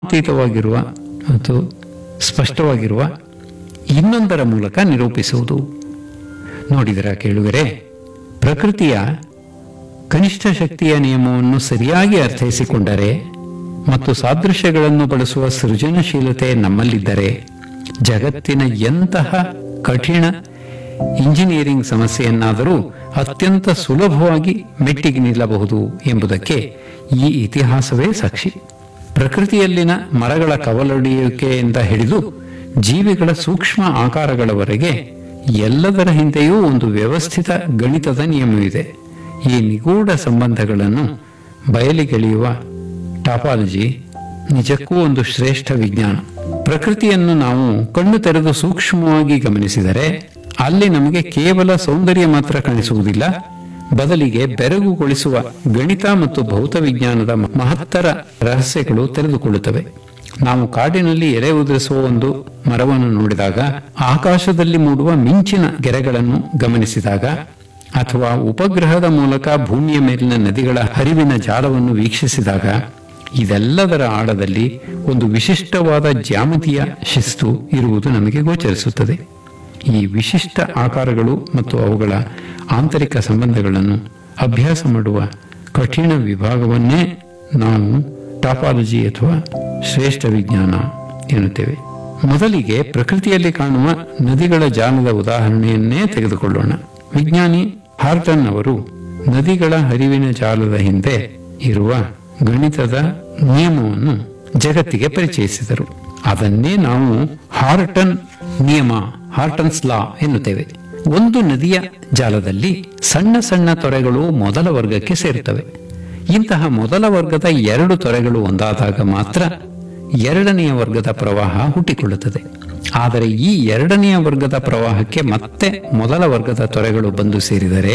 ಅತೀತವಾಗಿರುವ ಮತ್ತು ಸ್ಪಷ್ಟವಾಗಿರುವ ಇನ್ನೊಂದರ ಮೂಲಕ ನಿರೂಪಿಸುವುದು ನೋಡಿದರ ಕೇಳುಗರೆ ಪ್ರಕೃತಿಯ ಕನಿಷ್ಠ ಶಕ್ತಿಯ ನಿಯಮವನ್ನು ಸರಿಯಾಗಿ ಅರ್ಥೈಸಿಕೊಂಡರೆ ಮತ್ತು ಸಾದೃಶ್ಯಗಳನ್ನು ಬಳಸುವ ಸೃಜನಶೀಲತೆ ನಮ್ಮಲ್ಲಿದ್ದರೆ ಜಗತ್ತಿನ ಎಂತಹ ಕಠಿಣ ಇಂಜಿನಿಯರಿಂಗ್ ಸಮಸ್ಯೆಯನ್ನಾದರೂ ಅತ್ಯಂತ ಸುಲಭವಾಗಿ ಮೆಟ್ಟಿಗೆ ನಿಲ್ಲಬಹುದು ಎಂಬುದಕ್ಕೆ ಈ ಇತಿಹಾಸವೇ ಸಾಕ್ಷಿ ಪ್ರಕೃತಿಯಲ್ಲಿನ ಮರಗಳ ಕವಲೊಡೆಯುವಿಕೆಯಿಂದ ಹಿಡಿದು ಜೀವಿಗಳ ಸೂಕ್ಷ್ಮ ಆಕಾರಗಳವರೆಗೆ ಎಲ್ಲದರ ಹಿಂದೆಯೂ ಒಂದು ವ್ಯವಸ್ಥಿತ ಗಣಿತದ ನಿಯಮವಿದೆ ಈ ನಿಗೂಢ ಸಂಬಂಧಗಳನ್ನು ಬಯಲಿಗೆಳೆಯುವ ಟಾಪಾಲಜಿ ನಿಜಕ್ಕೂ ಒಂದು ಶ್ರೇಷ್ಠ ವಿಜ್ಞಾನ ಪ್ರಕೃತಿಯನ್ನು ನಾವು ಕಣ್ಣು ತೆರೆದು ಸೂಕ್ಷ್ಮವಾಗಿ ಗಮನಿಸಿದರೆ ಅಲ್ಲಿ ನಮಗೆ ಕೇವಲ ಸೌಂದರ್ಯ ಮಾತ್ರ ಕಾಣಿಸುವುದಿಲ್ಲ ಬದಲಿಗೆ ಬೆರಗುಗೊಳಿಸುವ ಗಣಿತ ಮತ್ತು ಭೌತ ವಿಜ್ಞಾನದ ಮಹತ್ತರ ರಹಸ್ಯಗಳು ತೆರೆದುಕೊಳ್ಳುತ್ತವೆ ನಾವು ಕಾಡಿನಲ್ಲಿ ಎಲೆ ಉದುರಿಸುವ ಒಂದು ಮರವನ್ನು ನೋಡಿದಾಗ ಆಕಾಶದಲ್ಲಿ ಮೂಡುವ ಮಿಂಚಿನ ಗೆರೆಗಳನ್ನು ಗಮನಿಸಿದಾಗ ಅಥವಾ ಉಪಗ್ರಹದ ಮೂಲಕ ಭೂಮಿಯ ಮೇಲಿನ ನದಿಗಳ ಹರಿವಿನ ಜಾಲವನ್ನು ವೀಕ್ಷಿಸಿದಾಗ ಇದೆಲ್ಲದರ ಆಳದಲ್ಲಿ ಒಂದು ವಿಶಿಷ್ಟವಾದ ಜ್ಯಾಮಿತಿಯ ಶಿಸ್ತು ಇರುವುದು ನಮಗೆ ಗೋಚರಿಸುತ್ತದೆ ಈ ವಿಶಿಷ್ಟ ಆಕಾರಗಳು ಮತ್ತು ಅವುಗಳ ಆಂತರಿಕ ಸಂಬಂಧಗಳನ್ನು ಅಭ್ಯಾಸ ಮಾಡುವ ಕಠಿಣ ವಿಭಾಗವನ್ನೇ ನಾವು ಟಾಪಾಲಜಿ ಅಥವಾ ಶ್ರೇಷ್ಠ ವಿಜ್ಞಾನ ಎನ್ನುತ್ತೇವೆ ಮೊದಲಿಗೆ ಪ್ರಕೃತಿಯಲ್ಲಿ ಕಾಣುವ ನದಿಗಳ ಜಾಲದ ಉದಾಹರಣೆಯನ್ನೇ ತೆಗೆದುಕೊಳ್ಳೋಣ ವಿಜ್ಞಾನಿ ಹಾರ್ಟನ್ ಅವರು ನದಿಗಳ ಹರಿವಿನ ಜಾಲದ ಹಿಂದೆ ಇರುವ ಗಣಿತದ ನಿಯಮವನ್ನು ಜಗತ್ತಿಗೆ ಪರಿಚಯಿಸಿದರು ಅದನ್ನೇ ನಾವು ಹಾರ್ಟನ್ ನಿಯಮ ಹಾರ್ಟನ್ಸ್ ಲಾ ಎನ್ನುತ್ತೇವೆ ಒಂದು ನದಿಯ ಜಾಲದಲ್ಲಿ ಸಣ್ಣ ಸಣ್ಣ ತೊರೆಗಳು ಮೊದಲ ವರ್ಗಕ್ಕೆ ಸೇರುತ್ತವೆ ಇಂತಹ ಮೊದಲ ವರ್ಗದ ಎರಡು ತೊರೆಗಳು ಒಂದಾದಾಗ ಮಾತ್ರ ಎರಡನೆಯ ವರ್ಗದ ಪ್ರವಾಹ ಹುಟ್ಟಿಕೊಳ್ಳುತ್ತದೆ ಆದರೆ ಈ ಎರಡನೆಯ ವರ್ಗದ ಪ್ರವಾಹಕ್ಕೆ ಮತ್ತೆ ಮೊದಲ ವರ್ಗದ ತೊರೆಗಳು ಬಂದು ಸೇರಿದರೆ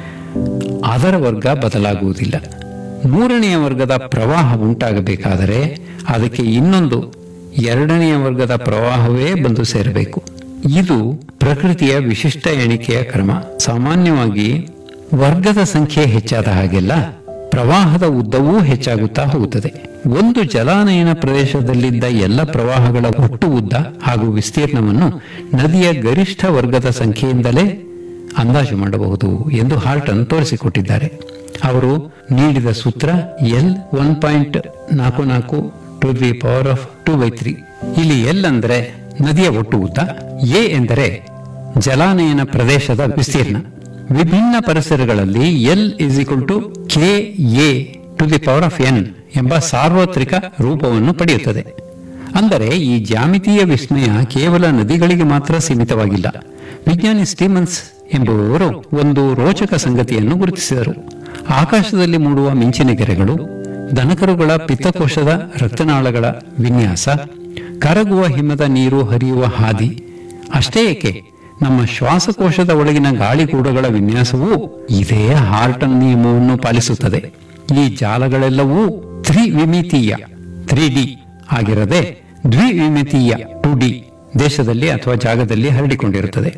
ಅದರ ವರ್ಗ ಬದಲಾಗುವುದಿಲ್ಲ ಮೂರನೆಯ ವರ್ಗದ ಪ್ರವಾಹ ಉಂಟಾಗಬೇಕಾದರೆ ಅದಕ್ಕೆ ಇನ್ನೊಂದು ಎರಡನೆಯ ವರ್ಗದ ಪ್ರವಾಹವೇ ಬಂದು ಸೇರಬೇಕು ಇದು ಪ್ರಕೃತಿಯ ವಿಶಿಷ್ಟ ಎಣಿಕೆಯ ಕ್ರಮ ಸಾಮಾನ್ಯವಾಗಿ ವರ್ಗದ ಸಂಖ್ಯೆ ಹೆಚ್ಚಾದ ಹಾಗೆಲ್ಲ ಪ್ರವಾಹದ ಉದ್ದವೂ ಹೆಚ್ಚಾಗುತ್ತಾ ಹೋಗುತ್ತದೆ ಒಂದು ಜಲಾನಯನ ಪ್ರದೇಶದಲ್ಲಿದ್ದ ಎಲ್ಲ ಪ್ರವಾಹಗಳ ಒಟ್ಟು ಉದ್ದ ಹಾಗೂ ವಿಸ್ತೀರ್ಣವನ್ನು ನದಿಯ ಗರಿಷ್ಠ ವರ್ಗದ ಸಂಖ್ಯೆಯಿಂದಲೇ ಅಂದಾಜು ಮಾಡಬಹುದು ಎಂದು ಹಾರ್ಟನ್ ತೋರಿಸಿಕೊಟ್ಟಿದ್ದಾರೆ ಅವರು ನೀಡಿದ ಸೂತ್ರ ಎಲ್ ಒನ್ ಪಾಯಿಂಟ್ ನಾಲ್ಕು ನಾಲ್ಕು to the power of two by three ಇಲ್ಲಿ ಎಲ್ ಅಂದರೆ ನದಿಯ ಒಟ್ಟು ಉದ್ದ ಎ ಎಂದರೆ ಜಲಾನಯನ ಪ್ರದೇಶದ ವಿಸ್ತೀರ್ಣ ವಿಭಿನ್ನ ಪರಿಸರಗಳಲ್ಲಿ L is equal to K A to the power of N ಎಂಬ ಸಾರ್ವತ್ರಿಕ ರೂಪವನ್ನು ಪಡೆಯುತ್ತದೆ ಅಂದರೆ ಈ ಜಾಮಿತೀಯ ವಿಸ್ಮಯ ಕೇವಲ ನದಿಗಳಿಗೆ ಮಾತ್ರ ಸೀಮಿತವಾಗಿಲ್ಲ ವಿಜ್ಞಾನಿ ಸ್ಟೀಮನ್ಸ್ ಎಂಬುವವರು ಒಂದು ರೋಚಕ ಸಂಗತಿಯನ್ನು ಗುರುತಿಸಿದರು ಆಕಾಶದಲ್ಲಿ ಮೂಡುವ ಮಿಂಚಿನ ಗೆರೆಗಳು ದನಕರುಗಳ ಪಿತ್ತಕೋಶದ ರಕ್ತನಾಳಗಳ ವಿನ್ಯಾಸ ಕರಗುವ ಹಿಮದ ನೀರು ಹರಿಯುವ ಹಾದಿ ಅಷ್ಟೇ ಏಕೆ ನಮ್ಮ ಶ್ವಾಸಕೋಶದ ಒಳಗಿನ ಗಾಳಿಗೂಡಗಳ ವಿನ್ಯಾಸವೂ ಇದೇ ಹಾರ್ಟನ್ ನಿಯಮವನ್ನು ಪಾಲಿಸುತ್ತದೆ ಈ ಜಾಲಗಳೆಲ್ಲವೂ ತ್ರಿವಿಮಿತೀಯ ತ್ರೀ ಡಿ ಆಗಿರದೆ ದ್ವಿವಿಮಿತೀಯ ಟು ಡಿ ದೇಶದಲ್ಲಿ ಅಥವಾ ಜಾಗದಲ್ಲಿ ಹರಡಿಕೊಂಡಿರುತ್ತದೆ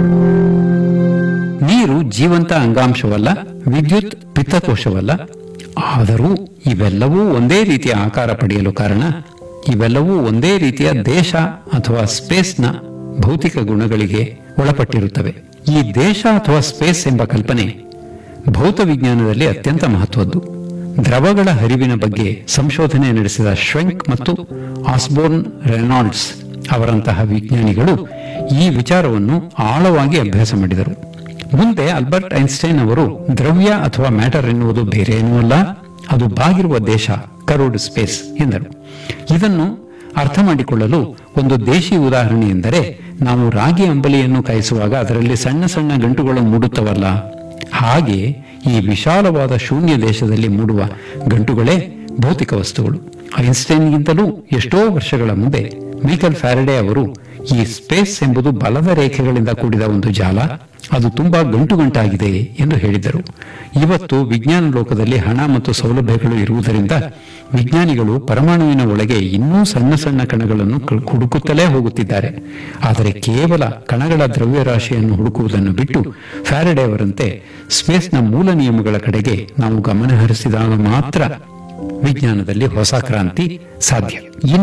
ನೀರು ಜೀವಂತ ಅಂಗಾಂಶವಲ್ಲ ವಿದ್ಯುತ್ ಪಿತ್ತಕೋಶವಲ್ಲ ಆದರೂ ಇವೆಲ್ಲವೂ ಒಂದೇ ರೀತಿಯ ಆಕಾರ ಪಡೆಯಲು ಕಾರಣ ಇವೆಲ್ಲವೂ ಒಂದೇ ರೀತಿಯ ದೇಶ ಅಥವಾ ಸ್ಪೇಸ್ನ ಭೌತಿಕ ಗುಣಗಳಿಗೆ ಒಳಪಟ್ಟಿರುತ್ತವೆ ಈ ದೇಶ ಅಥವಾ ಸ್ಪೇಸ್ ಎಂಬ ಕಲ್ಪನೆ ಭೌತ ವಿಜ್ಞಾನದಲ್ಲಿ ಅತ್ಯಂತ ಮಹತ್ವದ್ದು ದ್ರವಗಳ ಹರಿವಿನ ಬಗ್ಗೆ ಸಂಶೋಧನೆ ನಡೆಸಿದ ಶ್ವೆಂಕ್ ಮತ್ತು ಆಸ್ಬೋರ್ನ್ ರೆನಾಲ್ಡ್ಸ್ ಅವರಂತಹ ವಿಜ್ಞಾನಿಗಳು ಈ ವಿಚಾರವನ್ನು ಆಳವಾಗಿ ಅಭ್ಯಾಸ ಮಾಡಿದರು ಮುಂದೆ ಅಲ್ಬರ್ಟ್ ಐನ್ಸ್ಟೈನ್ ಅವರು ದ್ರವ್ಯ ಅಥವಾ ಮ್ಯಾಟರ್ ಎನ್ನುವುದು ಬೇರೆ ಏನೂ ಅಲ್ಲ ಅದು ಬಾಗಿರುವ ದೇಶ ಕರೋಡ್ ಸ್ಪೇಸ್ ಎಂದರು ಇದನ್ನು ಅರ್ಥ ಮಾಡಿಕೊಳ್ಳಲು ಒಂದು ದೇಶಿ ಉದಾಹರಣೆ ಎಂದರೆ ನಾವು ರಾಗಿ ಅಂಬಲಿಯನ್ನು ಕಾಯಿಸುವಾಗ ಅದರಲ್ಲಿ ಸಣ್ಣ ಸಣ್ಣ ಗಂಟುಗಳು ಮೂಡುತ್ತವಲ್ಲ ಹಾಗೆ ಈ ವಿಶಾಲವಾದ ಶೂನ್ಯ ದೇಶದಲ್ಲಿ ಮೂಡುವ ಗಂಟುಗಳೇ ಭೌತಿಕ ವಸ್ತುಗಳು ಐನ್ಸ್ಟೈನ್ಗಿಂತಲೂ ಎಷ್ಟೋ ವರ್ಷಗಳ ಮುಂದೆ ಮೈಕಲ್ ಫ್ಯಾರಡೆ ಅವರು ಈ ಸ್ಪೇಸ್ ಎಂಬುದು ಬಲದ ರೇಖೆಗಳಿಂದ ಕೂಡಿದ ಒಂದು ಜಾಲ ಅದು ತುಂಬಾ ಗಂಟು ಗಂಟಾಗಿದೆ ಎಂದು ಹೇಳಿದರು ಇವತ್ತು ವಿಜ್ಞಾನ ಲೋಕದಲ್ಲಿ ಹಣ ಮತ್ತು ಸೌಲಭ್ಯಗಳು ಇರುವುದರಿಂದ ವಿಜ್ಞಾನಿಗಳು ಪರಮಾಣುವಿನ ಒಳಗೆ ಇನ್ನೂ ಸಣ್ಣ ಸಣ್ಣ ಕಣಗಳನ್ನು ಕ- ಹುಡುಕುತ್ತಲೇ ಹೋಗುತ್ತಿದ್ದಾರೆ ಆದರೆ ಕೇವಲ ಕಣಗಳ ದ್ರವ್ಯರಾಶಿಯನ್ನು ಹುಡುಕುವುದನ್ನು ಬಿಟ್ಟು ಫ್ಯಾರಡೆ ಅವರಂತೆ ಸ್ಪೇಸ್ನ ಮೂಲ ನಿಯಮಗಳ ಕಡೆಗೆ ನಾವು ಗಮನ ಹರಿಸಿದಾಗ ಮಾತ್ರ ವಿಜ್ಞಾನದಲ್ಲಿ ಹೊಸ ಕ್ರಾಂತಿ ಸಾಧ್ಯ ಇನ್ನು